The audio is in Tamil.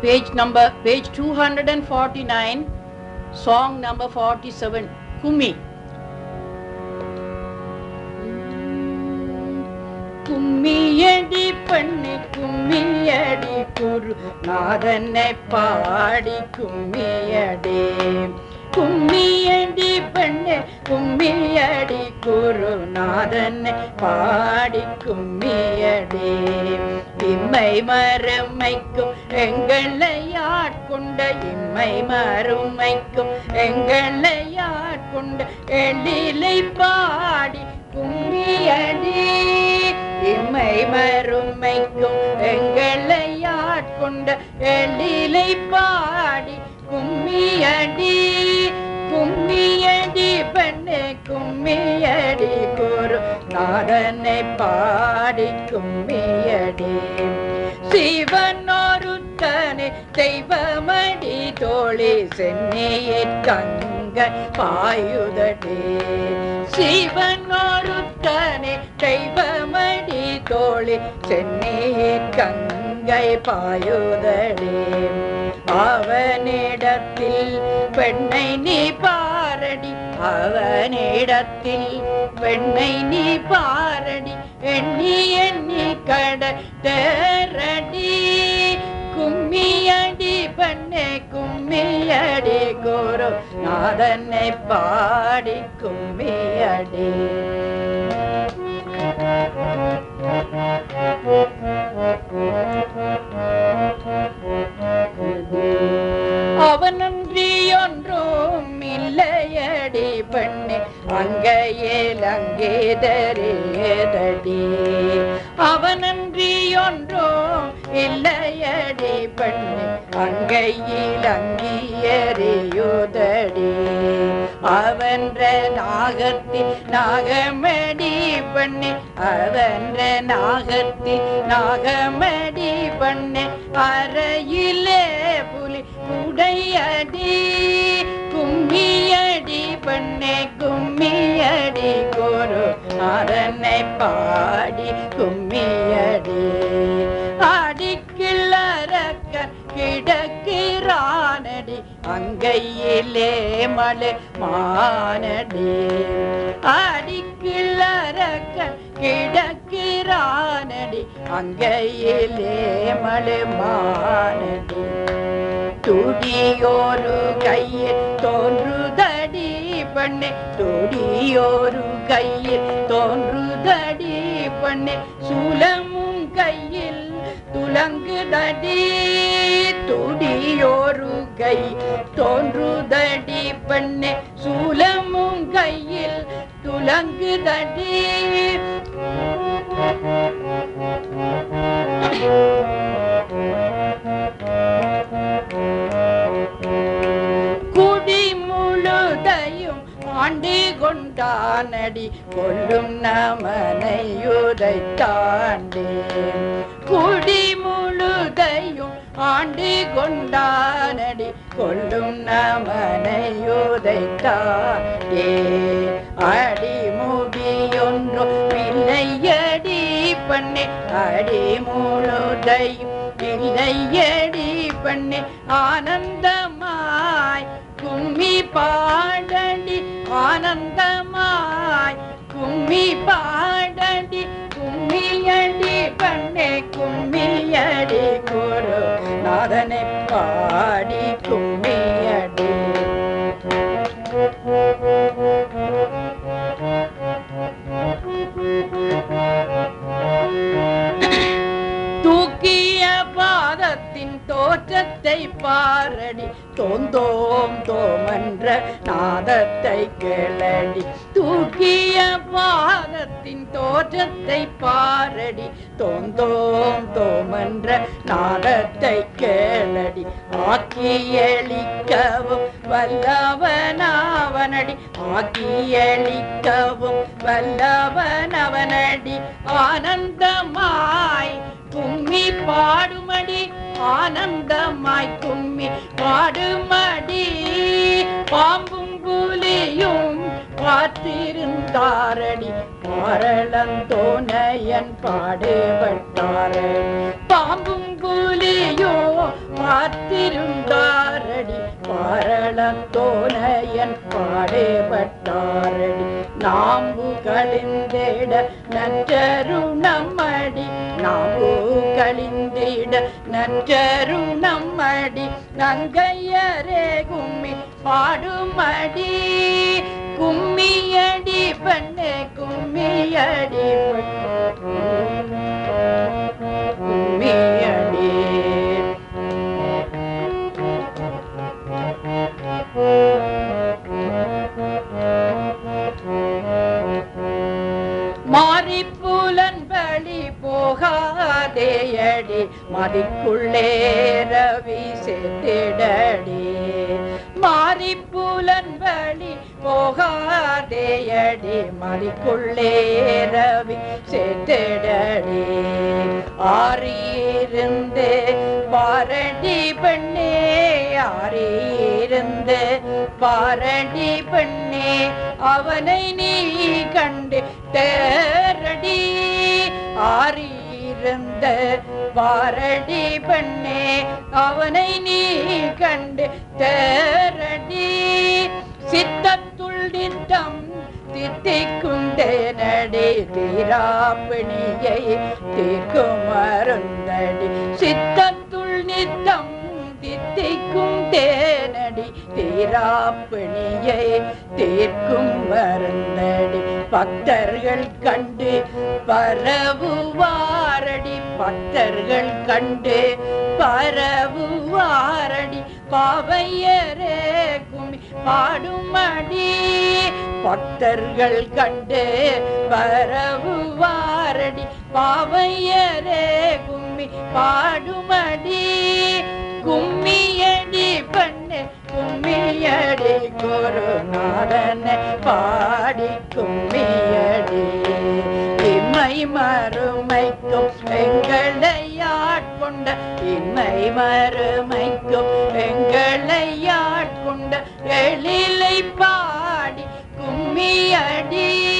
page number, page 249, song number 47, Kumi. கும்மியடி பண்ணு கும்மியடி குரு நாதனை பாடி கும்மியடி கும்மியடி பண்ணு கும்மியடி குரு நாதனை பாடி கும்மியடி இம்மை மறுமைக்கும் எங்களை ஆட்கொண்ட இம்மை மறுமைக்கும் எங்களை ஆட்கொண்ட எழிலை பாடி கும்மியடி இம்மை மறுமைக்கும் எங்களை ஆட்கொண்ட எழிலை பாடி கும்மியடி கும்மியடி பெண்ணே கும்மியடி குரு நாதனை பாடி கும்மியடி சிவனொருத்தனை தெய்வமடி தோழி சென்னையை கங்க பாயுதடி சிவனொருத்தனை தெய்வமடி தோழி சென்னையை கங்கை பாயுதடி அவனிடத்தில் பெண்ணை நீ பாரடி அவனிடத்தில் பெண்ணை நீ பாரடி எண்ணி எண்ணி கடரடி கும்மியடி பண்ணே கும்மியடி குரு நாதனை பாடி கும்மியடி அவனன்றி ஒன்றும் இல்லையடி பெண்ணே அங்கையில் அங்கேதரேதடி அவனன்றி ஒன்றும் இல்லையடி பெண்ணே அங்கையில் அங்கியறியுதடி அவன்ற நாகத்தில் நாகமடி பண்ணி அவன்ற நாகத்தில் நாகமடி பண்ணி அறையிலே புலி உடையடி கும்மியடி பண்ணே கும்மியடி கோரு அதனை பாடி கும்மியடி அடிக்கிள்ளறக்க கிடக்கிறானடி அங்கையிலே மலை மானடி அடிக்கிள்ளறக்க கிடக்கிறானடி அங்கையிலே மலை மானடி துடியோரு கையில் தோன்றுதடி பண்ணே துடியோரு கையில் தோன்றுதடி பண்ணே சூலமும் கையில் துலங்குதடி துடியோரு கை தோன்றுதடி பண்ணே சூலமும் கையில் துலங்குதடி குடி முழுதையும் ஆண்டு கொண்டானடி கொல்லும் நமனையுதை தாண்டி குடி முழுதையும் ஆண்டு கொண்டானடி கொல்லும் நமனையுதை தாண்டி அடி முடியொன்றும் இல்லையடி பண்ணே அடி முழுதையும் இல்லையடி பண்ணே ஆனந்தமாய் கும்மி பாடடி ஆனந்தமாய் கும்மி பாடடி கும்மியடி பண்ணே கும்மியடி குரு நாதனை பாடி கும்மியடி தூக்கிய பாதத்தின் தோற்றத்தை பாரடி தோந்தோம் தோமன்ற நாதத்தை கேளடி தூக்கிய பாதத்தின் தோற்றத்தை பாரடி தோந்தோம் தோமன்ற நாதத்தை கேளடி ஆக்கி எளிக்கவும் வல்லவனாவனடி ஆக்கி எளிக்கவும் வல்லவனவனடி ஆனந்தமாய் கும்மி பாடுமடி ஆனந்தமாய் கும்மி பாடுமடி பாம்பும் புலியும் பார்த்திருந்தாரடி மாரளந்தோனையன் பாடுபட்டார பாம்பும் புலியோ பார்த்து நற்றருணமடி நாவு கழிந்திட நற்றருணமடி நங்கையரே கும்மி பாடுமடி கும்மியடி பண்ணே கும்மியடி கும்மியடி மாறிப்புலன் வழி போகாதேயடி மதிக்குள்ளே ரவி சேர்த்திடடி மாறிப்புலன் வழி போகாதேயடி மதிக்குள்ளே ரவி சேர்த்திடடி ஆறியிருந்து பாரடி பெண்ணே ஆறியிருந்து பாரடி பெண்ணே அவனை நீ கண்டு தேரடி ஆறியிருந்த பாரடி பெண்ணே அவனை நீ கண்டு தேரடி சித்தத்துள் நித்தம் தித்திக்கும் தேனடி தீராப்பிணியை தீர்க்கும் மருந்தடி சித்தத்துள் நித்தம் தித்திக்கும் தேனடி தீராப்பிணியை தீர்க்கும் மருந்தடி பக்தர்கள் கண்டு பரவுவாரடி பக்தர்கள் கண்டு பரவுவாரடி பாவையரே குமி பாடுமடி பக்தர்கள் கண்டு பரவுவாரடி பாவையரே கும்மி பாடுமடி கும்மியடி பண்ணு கும்மியடி குருநாதனை பாடி கும்மியடி இம்மை மறுமைக்கும் எங்களை ஆட்கொண்ட இம்மை மறுமைக்கும் எங்களை ஆட்கொண்ட எழிலை பாடி கும்மியடி